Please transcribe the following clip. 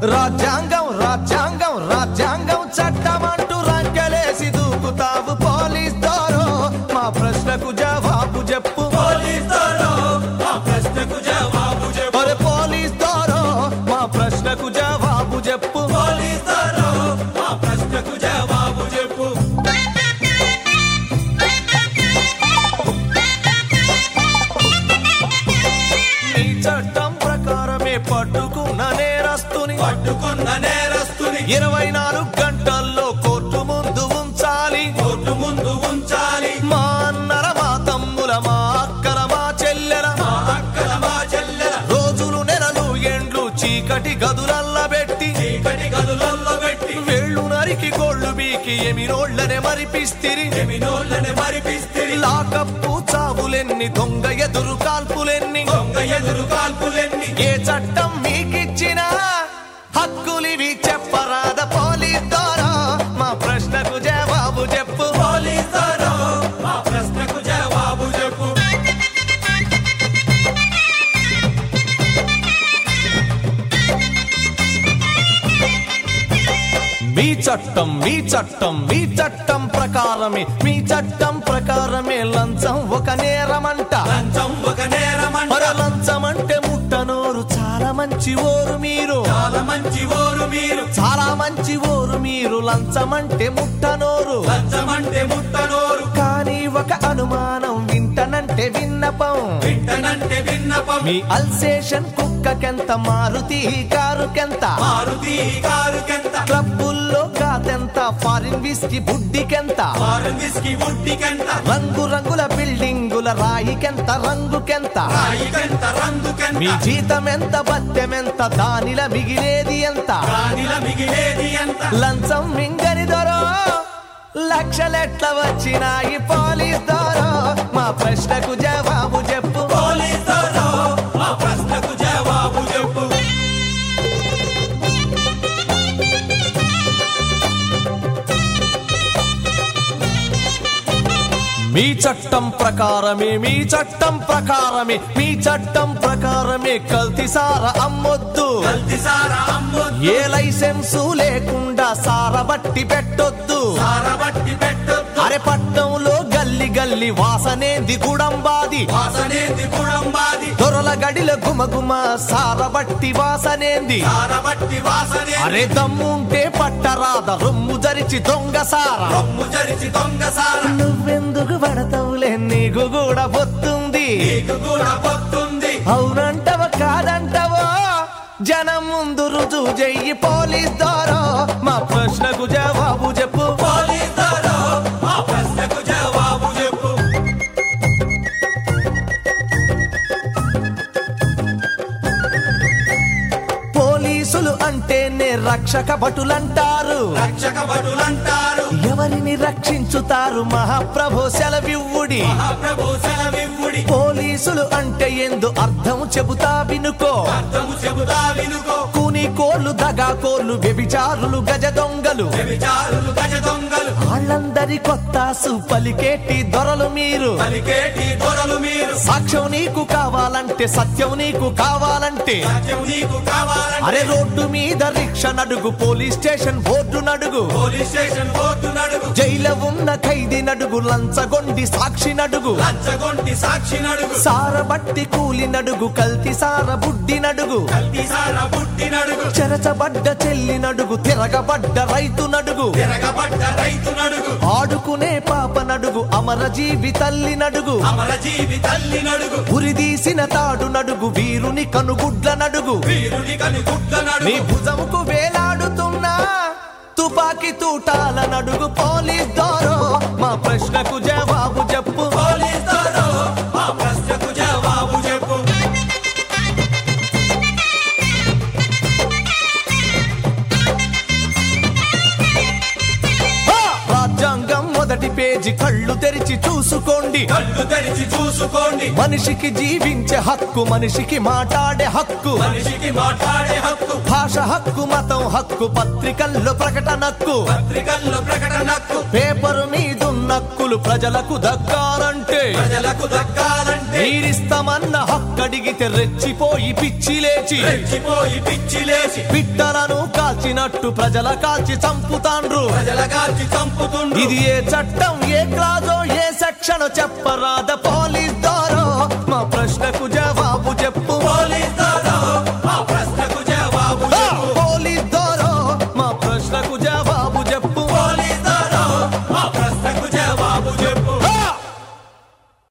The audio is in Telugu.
రాజ్యాంగం రాజ్యాంగం రాజ్యాంగం చట్టమంటూ రంకెలేసి దూకుతావు పోలీస్ దోరో మా ప్రశ్నకు జవాబు చెప్పు పోలీసులు మా ప్రశ్నకు జవాబు చెప్పు ఒరే పోలీస్ దోరో మా ప్రశ్నకు జవాబు చెప్పు పోలీసులు మా ప్రశ్నకు జవాబు చెప్పు నీ చట్టం ప్రకారమే పట్టుకున్న నేరస్తుని పట్టుకున్న నేరస్తుని ఇరవై నాలుగు గంటల్లో కోర్టు ముందు ఉంచాలి కోర్టు ముందు ఉంచాలి మా అన్నల మా తమ్ముల మా అక్కల మా చెల్లెల మా అక్కల మా చెల్లెల రోజులు నెలలు ఎండ్లు చీకటి గదులల్ల పెట్టి చీకటి గదులలో పెట్టి వేళ్ళు నరికి గోళ్ళు బీకి ఎమినోళ్ళనే మరిపిస్తిరి ఎమినోళ్ళని మరిపిస్తిరి లాకప్పు చావులెన్ని దొంగ ఎదురు కాల్పులెన్ని దొంగ ఎదురు కాల్పులెన్ని ఏ చట్టం మీకిచ్చిన హక్కులివి చెప్పరాద పోలీస్ ద్వారా మా ప్రశ్నకు జవాబు చెప్పు పోలీసులు మా ప్రశ్నకు జవాబు చెప్పు మీ చట్టం మీ చట్టం మీ చట్టం ప్రకారమే మీ చట్టం ప్రకారమే లంచం ఒక నేరమంట లంచం ఒక నేరమంట మరో లంచం అంటే ముట్టనోరు చాలా మంచి ఓరు మీరు చాలా మంచి ఊరు మీరు చాలా మంచి ఓరు మీరు లంచం అంటే ముట్టనోరు లంచమంటే ముట్టనోరు కానీ ఒక అనుమానం వింటనంటే విన్నపం వింటనంటే విన్నపం మీ అల్సేషన్ కుక్కకెంత మారుతి కారుకెంత మారుతి కారుకెంత క్లబ్బుల్లో కాదెంత ఫారిన్ విస్కీ బుడ్డికెంత మారుతికి ఉట్టికెంత రంగు రంగుల బిల్డింగుల రాయికెంత రంగుకెంత రాయికెంత మీ రంగుకెంత జీతం ఎంత బత్తెమెంత దానిల మిగిలేది ఎంత రాణిల మిగిలేది ఎంత లంచం మింగని దొరో లక్షలెట్ల వచ్చినాయి పోలీస్ దొరో మా ప్రశ్నకు జవాబు చెప్పు పోలీసులు మా ప్రశ్నకు జవాబు చెప్పు మీ చట్టం ప్రకారమే మీ చట్టం ప్రకారమే మీ చట్టం ప్రకారమే కల్తీ సార అమ్మొద్దు కల్తీ సారా అమ్మొద్దు ఏ లైసెన్సు లేకుండా సారబట్టి పెట్టొద్దు సారబట్టి పెట్టొద్దు అరే పట్నంలో గల్లి గల్లి వాసనేది గుడంబాది వాసనేది కుడంబాది దొరల గడిల గుమగుమ సారబట్టి వాసనేంది సారబట్టి వాసనే అరే దమ్ముంటే పట్టరాద రొమ్ము జరిచి దొంగ సార రొమ్ము జరిచి దొంగ సార నువ్వెందుకు పడతావులే నీకు కూడా పొత్తుంది నీకు కూడా పొత్తుంది అవునంటవో కాదంటవో జనం ముందు రుజువు చెయ్యి పోలీస్ ద్వారా మా ప్రశ్నకు జవాబు చెప్పు పోలీసులు మా ప్రశ్నకు జవాబు చెప్పు పోలీసులు అంటేనే రక్షక భటులంటారు రక్షక భటులంటారు ఎవరిని రక్షించుతారు మహాప్రభు సెలవివ్వుడి మహాప్రభు సెలవివ్వుడి పోలీసులు అంటే ఎందు అర్థం చెబుతా వినుకో అర్థము చెబుతా వినుకో కూని కోళ్ళు దగా కోళ్ళు వ్యభిచారులు గజ దొంగలు వ్యభిచారులు గజ దొంగలు వాళ్ళందరి కొత్తాసు పలికేటి దొరలు మీరు పలికేటి దొరలు మీరు సాక్ష్యం నీకు కావాలంటే సత్యం నీకు కావాలంటే సత్యం నీకు కావాలంటే అరే రోడ్డు మీద రిక్ష నడుగు పోలీస్ స్టేషన్ బోర్డు నడుగు పోలీస్ స్టేషన్ బోర్డు నడుగు జైలు ఉన్న ఖైదీ నడుగు లంచగొండి సాక్షి నడుగు లంచగొంటి సాక్షి నడుగు సారబట్టి కూలి నడుగు కల్తి సార బుడ్డి నడుగు కల్తీ సార బుట్టి నడుగు చెరచబడ్డ చెల్లి నడుగు తిరగబడ్డ రైతు నడుగు తిరగబడ్డ రైతు నడుగు ఆడుకునే పాప నడుగు అమరజీవి తల్లి నడుగు అమరజీవి తల్లి నడుగు ఉరిదీసిన తాడు నడుగు వీరుని కనుగుడ్ల నడుగు వీరుని కని గుడ్ల నీ నడుగు భుజముకు వేలాడుతున్నా తుపాకీ తూటాల నడుగు పోలీస్ దారో మా ప్రశ్నకు జవాబు చెప్పు పోలీసులు మా ప్రశ్నకు జవాబు చెప్పు హా! రాజ్యాంగం మొదటి పేజీ కళ్ళు తెరిచి చూసుకోండి కళ్ళు తెరిచి చూసుకోండి మనిషికి జీవించే హక్కు మనిషికి మాట్లాడే హక్కు మనిషికి మాట్లాడే హక్కు భాష హక్కు మతం హక్కు పత్రికల్లో ప్రకటన హక్కు పత్రికల్లో ప్రకటనకు పేపరు మీదున్నక్కులు ప్రజలకు దక్కాలంటే ప్రజలకు దక్కాలంటే మీరిస్తామన్న హక్కడిగితే రెచ్చిపోయి పిచ్చి లేచి రెచ్చిపోయి పిచ్చి లేచి పిట్టలను కాల్చినట్టు ప్రజల కాల్చి చంపుతాండ్రు ప్రజల కాల్చి చంపుతుండ్రు ఇది ఏ చట్టం ఏ క్లాజో ఏ సెక్షన్ చెప్పరాద పోలీస్ దారో మా ప్రశ్నకు జవాబు చెప్పు పోలీస్